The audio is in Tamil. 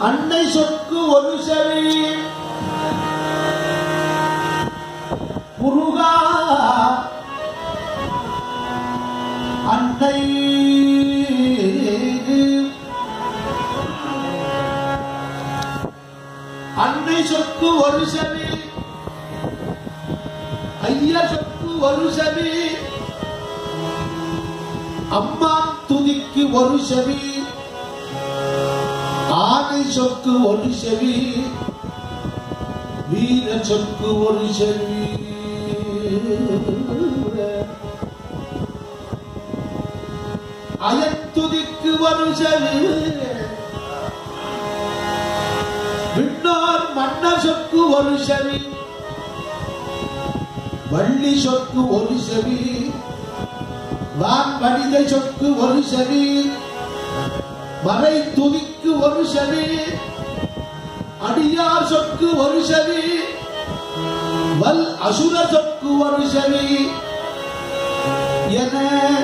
அன்னை சொற்கு ஒரு செவி முருகா அன்னை அன்னை சொற்கு ஒரு செவி ஐயா சொற்கு ஒரு செவி அம்மா துதிக்கு ஒரு செவி ஆனை சொற்கு ஒரு செவி வீர சொற்கு ஒரு செவி அயத்துதிக்கு ஒரு செவி விண்ணோர் மன்னர் சொற்கு ஒரு செவி வள்ளி சொற்கு ஒரு செவி வான் வடிதை சொற்கு ஒரு செவி மறை துதிக்கு ஒரு செவி அடியார் சொற்கு ஒரு செவி வல் அசுர சொற்கு ஒரு செவி என